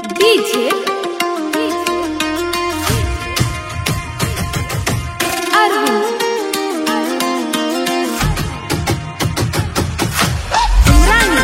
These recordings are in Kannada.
DJ Arvind Imrani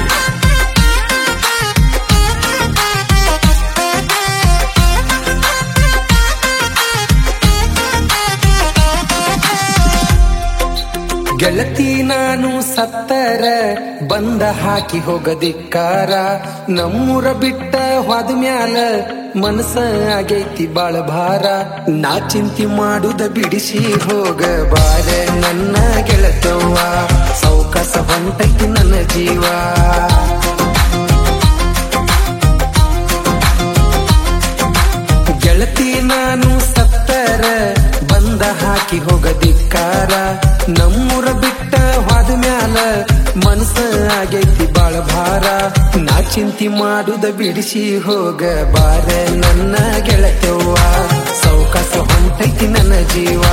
ಗೆಳತಿ ನಾನು ಸತ್ತರ ಬಂದ ಹಾಕಿ ಹೋಗದಿಕ್ಕಾರ ನಮ್ಮೂರ ಬಿಟ್ಟ ಹೋದ ಮ್ಯಾಲ ಮನಸ್ಸ ಆಗೈತಿ ಬಾಳ ಭಾರ ನಾ ಚಿಂತಿ ಮಾಡುದ ಬಿಡಿಸಿ ಹೋಗ ಬಾರ ನನ್ನ ಗೆಳತವ್ವ ಸೌಕಸ ಹೊಂಟೈತಿ ನನ್ನ ಜೀವ ಗೆಳತಿ ನಾನು ಸತ್ತರ ಬಂದ ಹಾಕಿ ಹೋಗದಿಕ್ಕಾರ ನಮ್ಮೂರ ಬಿಟ್ಟ ಹೋದ ಮ್ಯಾಲ ಮನಸ್ಸ ಆಗೈತಿ ಬಾಳ ಭಾರ ನಾ ಚಿಂತಿ ಮಾಡುದ ಬಿಡಿಸಿ ಹೋಗ ಬಾರ ನನ್ನ ಗೆಳತವ್ವ ಸೌಕಾಸ ಹೊಂಟೈತಿ ನನ್ನ ಜೀವ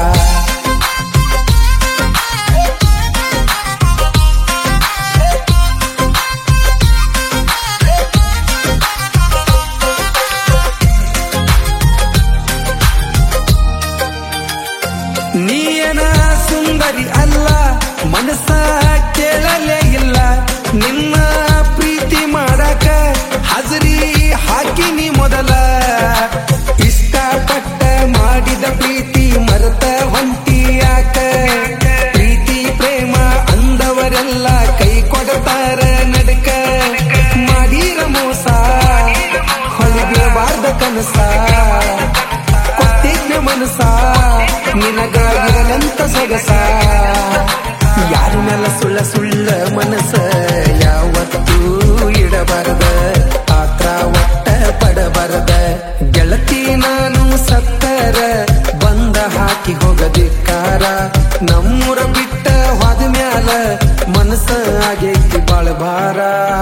ನೀಯನ ಸುಂದರಿ ಅಲ್ಲ ಮನಸ್ಸ ಕೇಳಲೇ ಇಲ್ಲ ನಿನ್ನ ಪ್ರೀತಿ ಮಾಡಕ ಹಜರಿ ಹಾಕಿನಿ ಮೊದಲ ಇಷ್ಟಪಟ್ಟ ಮಾಡಿದ ಪ್ರೀತಿ ಮರೆತ ಹೊಂಟಿಯಾಕ ಪ್ರೀತಿ ಪ್ರೇಮ ಅಂದವರೆಲ್ಲ ಕೈ ಕೊಡತಾರ ನಡಕ ಮಾಡೀರ ಮೋಸ ಹೊಲಿಬೀಳಬಾರ್ದ ಕನಸ ಕೊಟ್ಟಿದ್ನ ಮನಸ ನಿನಗಾಗಿರಲಂತ ಸೊಗಸ ಯಾರ ಮೇಲ ಸುಳ್ಳ ಸುಳ್ಳ ಮನಸ್ಸ ಯಾವತ್ತೂ ಇಡಬಾರದ ಆತ್ರ ಒಟ್ಟ ಪಡಬಾರದ ಗೆಳತಿ ನಾನು ಸತ್ತರ ಬಂದ ಹಾಕಿ ಹೋಗದಿಕ್ಕಾರ ನಮ್ಮೂರ ಬಿಟ್ಟ ಹೋದ ಮ್ಯಾಲ ಮನಸ್ಸ ಆಗೈತಿ ಬಾಳ ಭಾರ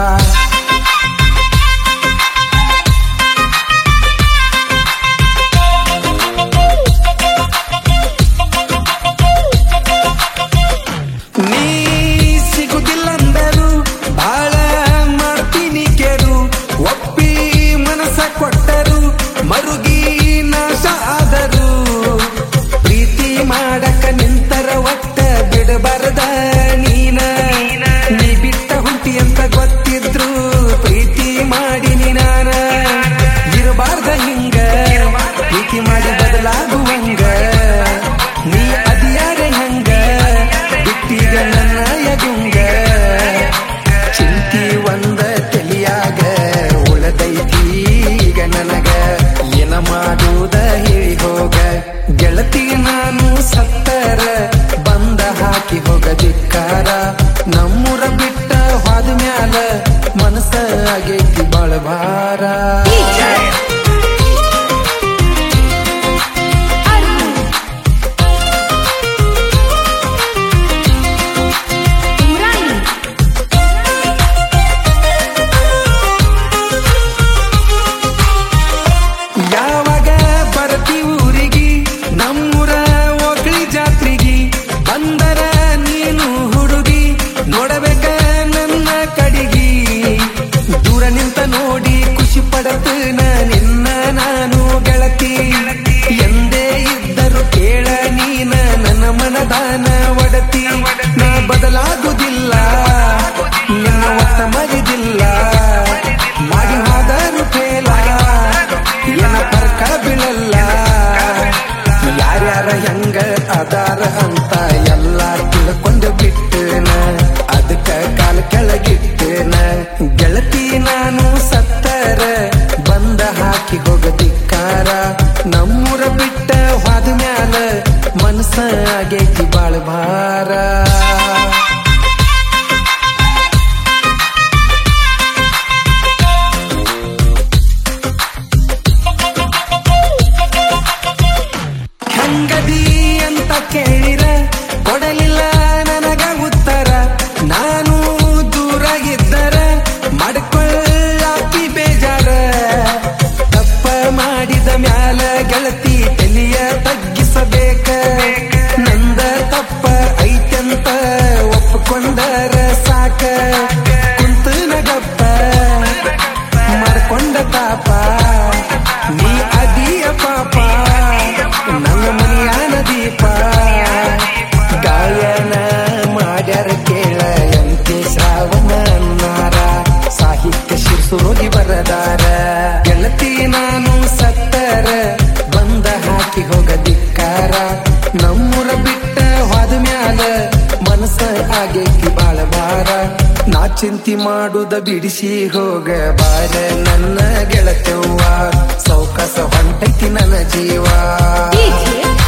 ನೀ ಸಿಗುದಿಲ್ಲಂದರು ಬಾಳ ಮಾಡ್ತೀನಿ ಕೆರು ಒಪ್ಪಿ ಮನಸ್ಸ ಕೊಟ್ಟರು ಮರುಗಿ ನಾಶ ಆದರು ಪ್ರೀತಿ ಮಾಡಕ ನಿಂತರ ಒಟ್ಟ ಬಿಡಬಾರದ ನೀನ ನೀ ಬಿಟ್ಟ ಹುಂಟಿ ಅಂತ ಗೊತ್ತಿದ್ರು ಪ್ರೀತಿ ಮಾಡಿನಿ ನಾನ ಇರಬಾರ್ದ ಹಿಂಗ ಪ್ರೀತಿ ಮಾಡಿ ಬದಲಾಗುವಂಗ ನೀ ಅದಿಯಾರ ಹಂಗ ಬಿಟ್ಟೀಗ ನನ್ನ ಯಗುಂಗ ಚಿಂತಿ ಒಂದ ತಲಿಯಾಗ ಉಳದೈತಿ ಈಗ ನನಗ ಏನ ಮಾಡುವುದ ಹೇಳಿ ಹೋಗ ಗೆಳತಿ ನಾನು ಸತ್ತರ ಬಂದ ಹಾಕಿ ಹೋಗದಿಕ್ಕಾರ ನಮ್ಮೂರ ಬಿಟ್ಟ ಹೋದ ಮ್ಯಾಲ ಮನಸ್ಸ ಆಗೈತಿ ಬಾಳ ಭಾರ DJ Arvind Imrani ಯಾವಾಗ ಬರ್ತಿ ಊರಿಗಿ ನಮ್ಮೂರ ಒಗ್ಳಿ ಜಾತ್ರಿಗಿ ಬಂದರ ನೀನು ಹುಡುಗಿ ನೋಡಬೇಕ ನನ್ನ ಕಡಿಗಿ ದೂರ ನಿಂತ ನೋಡಿ ಖುಷಿ ಪಡತನ ನಿನ್ನ ನಾನು ಗೆಳತಿ ಎಂದೇ ಇದ್ದರು ಕೇಳ ನೀನ ನನ್ನ ಮನದಾನ ಒಡತಿ ನಾ ಬದಲಾಗುವುದಿಲ್ಲ ನಿನ್ನ ಒತ್ತ ಮರಿದಿಲ್ಲ ಮಾಡಿ ಹೋದರು ಫೇಲ ಏನ ಪರ್ಕ ಬೀಳಲ್ಲ ಯಾರ್ಯಾರ ಹೆಂಗ ಅದಾರ ಅಂತ ಎಲ್ಲ ತಿಳ್ಕೊಂಡು ಬಿಟ್ಟನ ಅದಕ್ಕ ಕಾಲ ಕೆಳಗಿಟ್ಟನ ಗೆಳತಿ ನಾನು ಸತ್ತರ ಬಂದ ಹಾಕಿ ಹೋಗದಿಕ್ಕಾರ ನಮ್ಮೂರ ಬಿಟ್ಟ ಹೋದ ಮ್ಯಾಲ ಮನಸ್ಸ ಆಗೈತಿ ಬಾಳ ಭಾರ ಹೆಂಗದಿ ಅಂತ ಕೇಳಿರ ಕೊಡಲಿಲ್ಲ ನನಗ ಉತ್ತರ ನಾನು ದೂರ ಇದ್ದರ ಮಾಡ್ಕೊಳ್ಳಾಕಿ ಬೇಜಾರ ತಪ್ಪ ಮಾಡಿದ ಮ್ಯಾಲ ಗೆಳತಿ ತಲಿಯ ತಗ್ಗಿಸಬೇಕ ನಂದ ತಪ್ಪ ಐತೆಂತ ಬಾಳ ಬಾರ ನಾ ಚಿಂತಿ ಮಾಡುದ ಬಿಡಿಸಿ ಹೋಗ ಬಾರ ನನ್ನ ಗೆಳತೆವ್ವ ಸೌಕಸ ಹೊಂಟೈತಿ ನನ್ನ ಜೀವ DJ